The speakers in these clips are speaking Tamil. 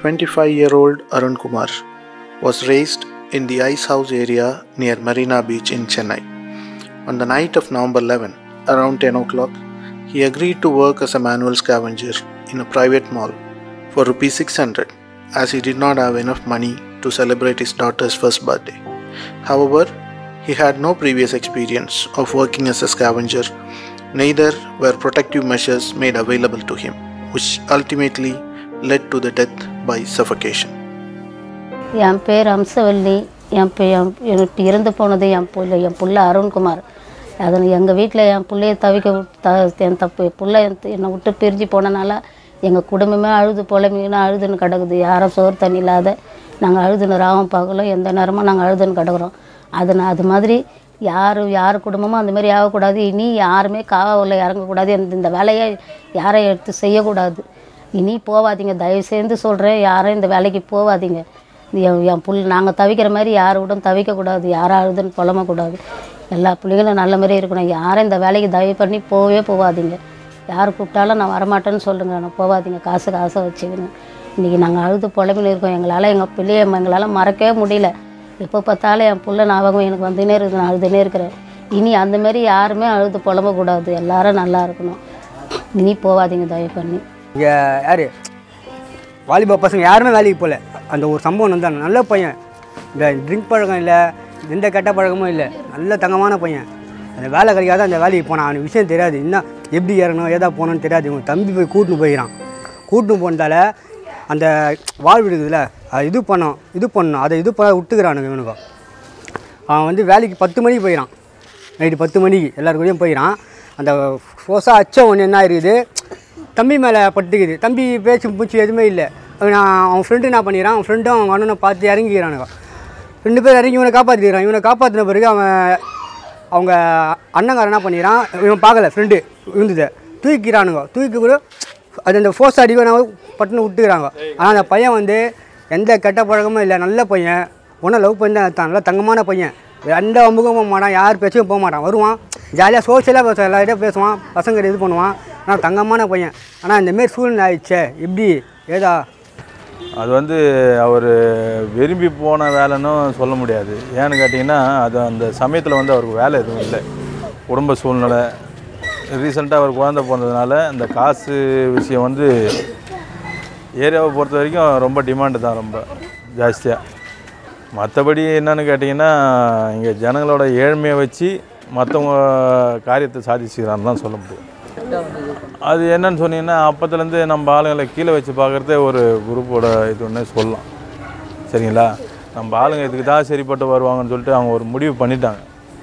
25 year old Arun Kumar was raised in the ice house area near Marina Beach in Chennai. On the night of November 11, around 10 o'clock, he agreed to work as a manual scavenger in a private mall for rupees 600 as he did not have enough money to celebrate his daughter's first birthday. However, he had no previous experience of working as a scavenger, neither were protective measures made available to him, which ultimately led to the death by suffocation. என் பேர் அம்சவல்லி என் பே என் எனக்கு இறந்து போனது என் புள்ள என் புள்ள அருண்குமார் அதில் எங்கள் வீட்டில் என் பிள்ளைய தவிக்க விட்- த என் தப்பு புள்ள என்னை விட்டு பிரிஞ்சு போனனால எங்கள் குடும்பமே அழுது புலம்பின்னு அழுதுன்னு கிடக்குது யாரும் சோறு தண்ணி இல்லாத நாங்கள் அழுதுன்னு ராவம் பார்க்கல எந்த நேரமும் நாங்கள் அழுதுன்னு கிடக்குறோம் அது நான் அது மாதிரி யார் யார் குடும்பமும் அந்த மாதிரி ஆகக்கூடாது இனி யாருமே காவலில் இறங்கக்கூடாது இந்த இந்த வேலையை யாரையும் எடுத்து செய்யக்கூடாது இனி போகாதீங்க தயவு செய்து சொல்கிறேன் யாரும் இந்த வேலைக்கு போகாதீங்க என் என் புல் நாங்கள் தவிக்கிற மாதிரி யார் கூட தவிக்கக்கூடாது யாரும் அழுதுன்னு புலம்பக்கூடாது எல்லா பிள்ளைகளும் நல்ல மாதிரி இருக்கணும் யாரும் இந்த வேலைக்கு தயவு பண்ணி போகவே போகாதீங்க யார் கூப்பிட்டாலும் நான் வரமாட்டேன்னு சொல்லுங்க நான் போகாதீங்க காசு காசை வச்சுக்கணும் இன்றைக்கி நாங்கள் அழுது புலம்பின்னு இருக்கோம் எங்களால் எங்கள் பிள்ளைய எங்களால் மறக்கவே முடியல எப்போ பார்த்தாலும் என் புள்ள ஞாபகம் எனக்கு வந்துனே இருக்குது நான் அழுதுனே இருக்கிறேன் இனி அந்த மாதிரி யாருமே அழுது புலம்பக்கூடாது எல்லாரும் நல்லா இருக்கணும் இனி போகாதீங்க தயவு பண்ணி இங்கே யார் வாலிபா பசங்க யாருமே வேலைக்கு போகல அந்த ஒரு சம்பவம் வந்தான் நல்ல பையன் இந்த ட்ரிங்க் பழக்கம் இல்லை எந்த கெட்ட பழக்கமும் இல்லை நல்ல தங்கமான பையன் அந்த வேலை கிடைக்காத அந்த வேலைக்கு போனான் அவனுக்கு விஷயம் தெரியாது இன்னும் எப்படி இறங்கணும் ஏதா போகணும்னு தெரியாது இவன் தம்பி போய் கூட்டின்னு போயிக்கிறான் கூட்டின்னு போனதால அந்த வாழ்வு இருக்குதுல்ல அது இது பண்ணோம் இது பண்ணணும் அதை இது பண்ண விட்டுக்கிறானுங்க இவனுக்கும் அவன் வந்து வேலைக்கு பத்து மணிக்கு போயிடான் நைட்டு பத்து மணிக்கு எல்லாரு கூடயும் போயிடான் அந்த ஃபோர்ஸாக அச்ச ஒன்று என்ன இருக்குது தம்பி மேலே பட்டுக்குது தம்பி பேச்சு பூச்சி எதுவுமே இல்லை அவன் அவன் ஃப்ரெண்டு என்ன பண்ணிக்கிறான் அவன் ஃப்ரெண்டும் அவங்க அண்ணனை பார்த்து இறங்கிக்கிறானுங்க ரெண்டு பேர் இறங்கி இவனை காப்பாற்றிக்கிறான் இவனை காப்பாற்றின பிறகு அவன் அவங்க அண்ணங்காரன் என்ன பண்ணிக்கிறான் இவன் பார்க்கல ஃப்ரெண்டு விழுந்ததை தூக்கிக்கிறானுங்க தூக்கி கூட அது அந்த ஃபோர்ஸ் அடிக்க பட்டுன்னு விட்டுக்கிறாங்க ஆனால் அந்த பையன் வந்து எந்த கெட்ட பழக்கமும் இல்லை நல்ல பையன் ஒன்றும் லவ் பண்ணி தான் எடுத்தான். நல்லா தங்கமான பையன் எந்த அமுகம் போக மாட்டான் யார் பேச்சும் போக மாட்டான் வருவான் ஜாலியாக சோஷியலாக பேசுவான் எல்லார்கிட்டையும் பேசுவான் பசங்க இது பண்ணுவான் ஆனால் தங்கமான பையன் ஆனால் இந்தமாரி சூழ்நிலை ஆயிடுச்சே எப்படி ஏதா அது வந்து அவர் விரும்பி போன வேலைன்னும் சொல்ல முடியாது ஏன்னு கேட்டிங்கன்னா அது அந்த சமயத்தில் வந்து அவருக்கு வேலை எதுவும் இல்லை குடும்ப சூழ்நிலை ரீசெண்டாக அவர் குழந்தை பிறந்ததுனால இந்த காசு விஷயம் வந்து ஏரியாவை பொறுத்த வரைக்கும் ரொம்ப டிமாண்டு தான் ரொம்ப ஜாஸ்தியாக மற்றபடி என்னன்னு கேட்டிங்கன்னா இங்கே ஜனங்களோட ஏழ்மையை வச்சு மற்றவங்க காரியத்தை சாதிச்சுக்கிறான்னு தான் சொல்ல முடியும் அது என்னன்னு சொன்னீங்கன்னா அப்போத்துலேருந்து நம்ம ஆளுங்களை கீழே வச்சு பார்க்குறதே ஒரு குரூப்போட இது ஒன்று சொல்லலாம் சரிங்களா நம்ம ஆளுங்க இதுக்கு தான் சரிப்பட்டு வருவாங்கன்னு சொல்லிட்டு அவங்க ஒரு முடிவு பண்ணிட்டாங்க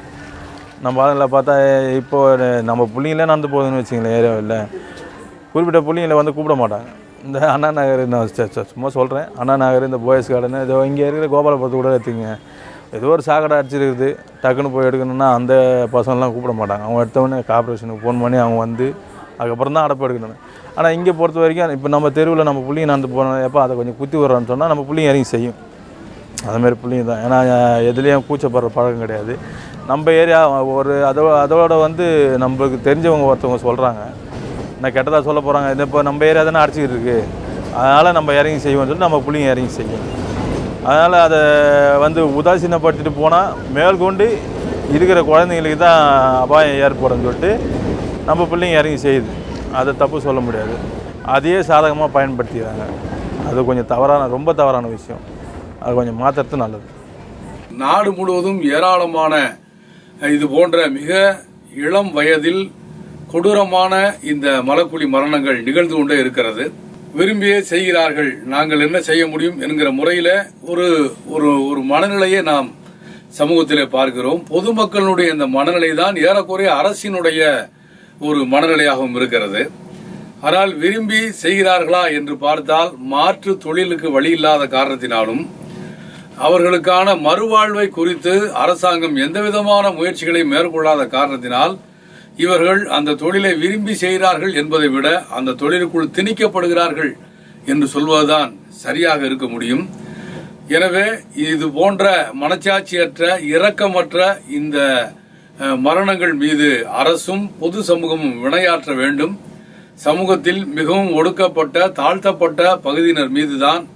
நம்ம ஆளுங்களை பார்த்தா இப்போ நம்ம பிள்ளைங்களே நடந்து போகுதுன்னு வச்சுங்களேன் ஏரியாவில் குறிப்பிட்ட பிள்ளைங்களை வந்து கூப்பிட மாட்டாங்க இந்த அண்ணா நகர் நான் ச- ச- சும்மா சொல்கிறேன் அண்ணா நகர் இந்த போயஸ் கார்டன் இதோ இங்கே இருக்கிற கோபாலபுரத்து கூட எடுத்துங்க ஏதோ ஒரு சாக்கடை அடிச்சிருக்குது டக்குன்னு போய் எடுக்கணும்னா அந்த பசங்கள்லாம் கூப்பிட மாட்டாங்க அவங்க எடுத்தவொடனே கார்பரேஷனுக்கு ஃபோன் பண்ணி அவங்க வந்து அதுக்கப்புறம் தான் அடப்பு எடுக்கணும் ஆனால் இங்கே பொறுத்த வரைக்கும் இப்போ நம்ம தெருவில் நம்ம புள்ளிங்க நடந்து போனோம் எப்போ அதை கொஞ்சம் குத்தி விட்றோன்னு சொன்னால் நம்ம புள்ளிங்க இறங்கி செய்யும் அதுமாரி பிள்ளைங்க தான் ஏன்னா எதுலேயும் கூச்சப்படுற பழக்கம் கிடையாது நம்ம ஏரியா ஒரு அதோ அதோட வந்து நம்மளுக்கு தெரிஞ்சவங்க ஒருத்தவங்க சொல்கிறாங்க நான் கெட்டதாக சொல்ல போகிறாங்க இது இப்போ நம்ம ஏரியா தானே அடிச்சிக்கிட்டு இருக்கு அதனால் நம்ம இறங்கி செய்வோம்னு சொல்லிட்டு நம்ம பிள்ளைங்க இறங்கி செய்யும் அதனால் அதை வந்து உதாசீனப்படுத்திட்டு போனால் மேற்கொண்டு இருக்கிற குழந்தைங்களுக்கு தான் அபாயம் ஏற்படும்னு சொல்லிட்டு நம்ம பிள்ளைங்க இறங்கி செய்யுது அதை தப்பு சொல்ல முடியாது அதையே சாதகமாக பயன்படுத்திக்கிறாங்க அது கொஞ்சம் தவறான ரொம்ப தவறான விஷயம் அது கொஞ்சம் மாற்றுறது நல்லது நாடு முழுவதும் ஏராளமான இது போன்ற மிக இளம் வயதில் கொடூரமான இந்த மலக்குழி மரணங்கள் நிகழ்ந்து கொண்டே இருக்கிறது விரும்பியே செய்கிறார்கள் நாங்கள் என்ன செய்ய முடியும் என்கிற முறையில ஒரு ஒரு ஒரு மனநிலையை நாம் சமூகத்திலே பார்க்கிறோம் பொதுமக்களுடைய இந்த மனநிலை தான் ஏறக்குறைய அரசினுடைய ஒரு மனநிலையாகவும் இருக்கிறது ஆனால் விரும்பி செய்கிறார்களா என்று பார்த்தால் மாற்று தொழிலுக்கு வழி இல்லாத காரணத்தினாலும் அவர்களுக்கான மறுவாழ்வை குறித்து அரசாங்கம் எந்தவிதமான முயற்சிகளை மேற்கொள்ளாத காரணத்தினால் இவர்கள் அந்த தொழிலை விரும்பி செய்கிறார்கள் என்பதை விட அந்த தொழிலுக்குள் திணிக்கப்படுகிறார்கள் என்று சொல்வதுதான் சரியாக இருக்க முடியும் எனவே இது போன்ற மனச்சாட்சியற்ற இரக்கமற்ற இந்த அஹ், மரணங்கள் மீது அரசும் பொது சமூகமும் வினையாற்ற வேண்டும் சமூகத்தில் மிகவும் ஒடுக்கப்பட்ட தாழ்த்தப்பட்ட பகுதியினர் மீதுதான்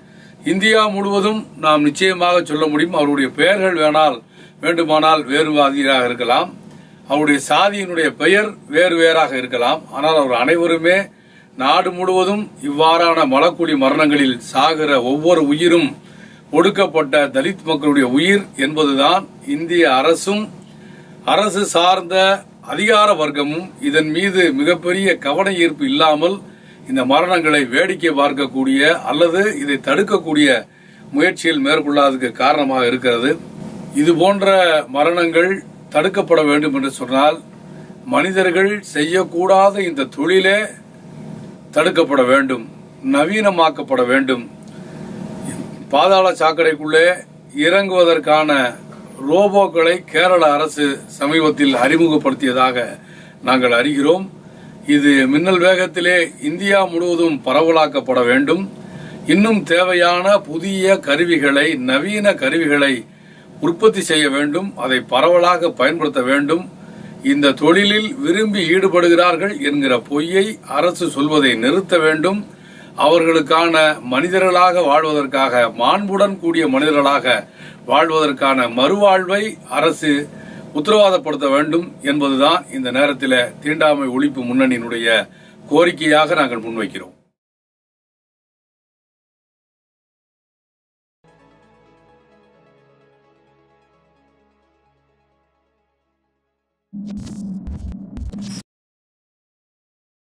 இந்தியா முழுவதும் நாம் நிச்சயமாக சொல்ல முடியும் அவருடைய பெயர்கள் வேணால் வேண்டுமானால் வேறுவாதியாக இருக்கலாம் அவருடைய சாதியினுடைய பெயர் வேறு வேறாக இருக்கலாம் ஆனால் அவர் அனைவருமே நாடு முழுவதும் இவ்வாறான மலக்குடி மரணங்களில் சாகிற ஒவ்வொரு உயிரும் ஒடுக்கப்பட்ட தலித் மக்களுடைய உயிர் என்பதுதான் இந்திய அரசும் அரசு சார்ந்த அதிகார வர்க்கமும் இதன் மீது மிகப்பெரிய கவன ஈர்ப்பு இல்லாமல் இந்த மரணங்களை வேடிக்கை பார்க்கக்கூடிய அல்லது இதை தடுக்கக்கூடிய முயற்சியில் மேற்கொள்ளாததுக்கு காரணமாக இருக்கிறது இது போன்ற மரணங்கள் தடுக்கப்பட வேண்டும் என்று சொன்னால் மனிதர்கள் செய்யக்கூடாத இந்த தொழிலே தடுக்கப்பட வேண்டும் நவீனமாக்கப்பட வேண்டும் பாதாள சாக்கடைக்குள்ளே இறங்குவதற்கான ரோபோக்களை கேரள அரசு சமீபத்தில் அறிமுகப்படுத்தியதாக நாங்கள் அறிகிறோம் இது மின்னல் வேகத்திலே இந்தியா முழுவதும் பரவலாக்கப்பட வேண்டும் இன்னும் தேவையான புதிய கருவிகளை நவீன கருவிகளை உற்பத்தி செய்ய வேண்டும் அதை பரவலாக பயன்படுத்த வேண்டும் இந்த தொழிலில் விரும்பி ஈடுபடுகிறார்கள் என்கிற பொய்யை அரசு சொல்வதை நிறுத்த வேண்டும் அவர்களுக்கான மனிதர்களாக வாழ்வதற்காக மாண்புடன் கூடிய மனிதர்களாக வாழ்வதற்கான மறுவாழ்வை அரசு உத்தரவாதப்படுத்த வேண்டும் என்பதுதான் இந்த நேரத்தில் தீண்டாமை ஒழிப்பு முன்னணியினுடைய கோரிக்கையாக நாங்கள் முன்வைக்கிறோம்